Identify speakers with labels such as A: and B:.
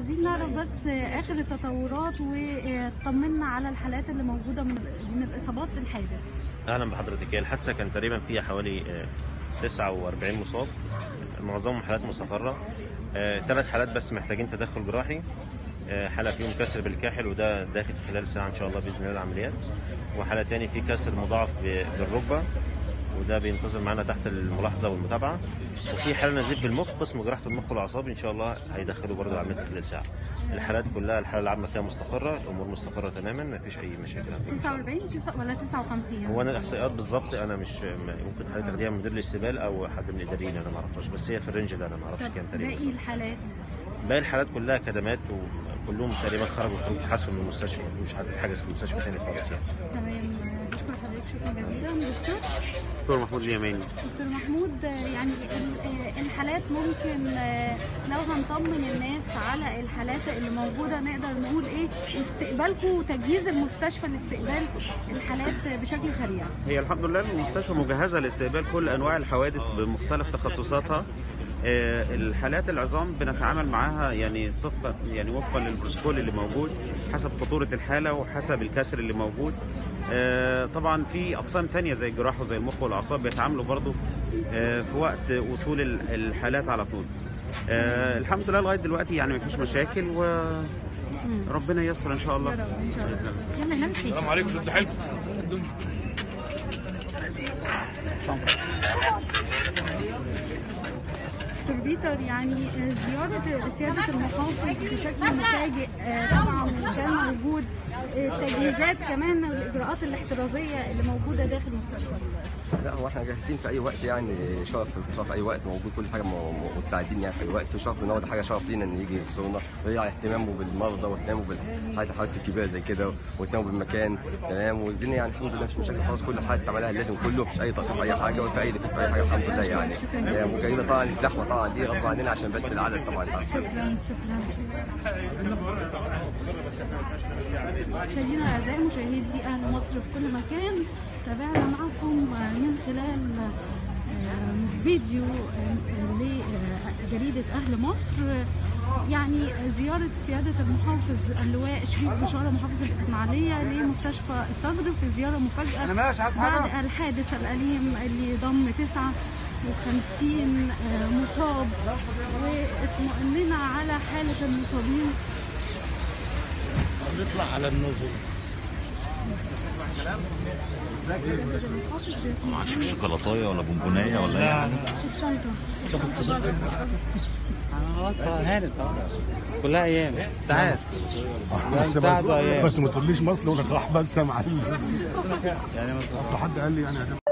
A: عايزين نعرف بس اخر التطورات وطمنا على الحالات اللي موجوده من من الاصابات في الحادث
B: اهلا بحضرتك هي الحادثه كان تقريبا فيها حوالي آه، 49 مصاب معظمهم حالات مستقره ثلاث حالات بس محتاجين تدخل جراحي آه، حاله فيهم كسر بالكاحل وده داخل خلال ساعه ان شاء الله باذن الله العمليات وحاله تاني في كسر مضاعف ب- بالركبه وده بينتظر معانا تحت الملاحظه والمتابعه وفي حاله نزيف بالمخ قسم جراحه المخ والاعصاب ان شاء الله هيدخلوا برضه العمليات خلال ساعه الحالات كلها الحاله العامه فيها مستقره الامور مستقره تماما ما فيش اي مشاكل عندنا إن شاء الله.
A: 49 تسع- ولا 59
B: هو انا الاحصائيات بالظبط انا مش م- ممكن حضرتك تاخديها من مدير الاستقبال او حد من الاداريين انا ما اعرفهاش بس هي في الرينج ده انا ما اعرفش
A: طب
B: كام تقريبا
A: باقي
B: بالظبط.
A: الحالات
B: باقي الحالات كلها كدمات وكلهم تقريبا خرجوا خروج تحسن من المستشفى مفيش حد اتحجز في المستشفى تاني خالص يعني
A: تمام بشكر حضرتك شكرا جزيلا دكتور
B: دكتور محمود اليماني
A: دكتور محمود آه، يعني ال- آه، الحالات ممكن آه، لو هنطمن الناس على الحالات اللي موجوده نقدر نقول ايه واستقبالكم وتجهيز المستشفى لاستقبال الحالات بشكل سريع
C: هي الحمد لله المستشفى مجهزه لاستقبال كل انواع الحوادث بمختلف تخصصاتها آه، الحالات العظام بنتعامل معاها يعني طبقا يعني وفقا للبروتوكول اللي موجود حسب خطوره الحاله وحسب الكسر اللي موجود آه، طبعا في اقسام تانية زي الجراحه وزي المخ والاعصاب بيتعاملوا برضو آه، في وقت وصول ال- الحالات على طول آه، الحمد لله لغايه دلوقتي يعني مفيش مشاكل وربنا ييسر ان شاء الله
A: يا رب ان شاء الله يلا نمشي
D: السلام عليكم شد حيلكم
A: دكتور بيتر يعني زيارة سيادة المحافظ بشكل مفاجئ آه، طبعا كان موجود آه، تجهيزات كمان الإجراءات الاحترازية اللي موجودة داخل المستشفى
E: لا هو احنا جاهزين في اي وقت يعني شرف شرف في اي وقت موجود كل حاجه م- م- مستعدين يعني في اي وقت وشرف ان هو ده حاجه شرف لينا ان يجي يزورنا وهي اهتمامه بالمرضى واهتمامه بالحالات الحوادث الكبيره زي كده واهتمامه بالمكان تمام والدنيا يعني الحمد لله مش مشاكل خالص كل حاجه اتعملها لازم كله مفيش اي تقصير في اي حاجه ولا في اي ديفكت في اي حاجه الحمد لله يعني يعني مجرد طبعا الزحمه طبعا دي غصب عننا عشان بس العدد طبعا
A: شكرا شكرا مشاهدينا الاعزاء مشاهدي اهل مصر في كل مكان تابعنا معكم من خلال آه، فيديو آه، لجريدة أهل مصر يعني زيارة سيادة المحافظ اللواء شريف بشارة محافظ الإسماعيلية لمستشفى الصدر في زيارة مفاجئة بعد الحادث الأليم اللي ضم 59 آه، مصاب واطمئننا على حالة المصابين
D: نطلع على النزول
F: معكش شوكولاتايه ولا بونبونايه ولا اي حاجه
A: الشنطة
G: خلاص هانت كلها ايام ساعات
H: بس
G: بتاعته
H: بس,
G: أيام.
H: بس ما تقوليش مصل ولا راح بس يا معلم
G: يعني
H: اصل حد قال لي يعني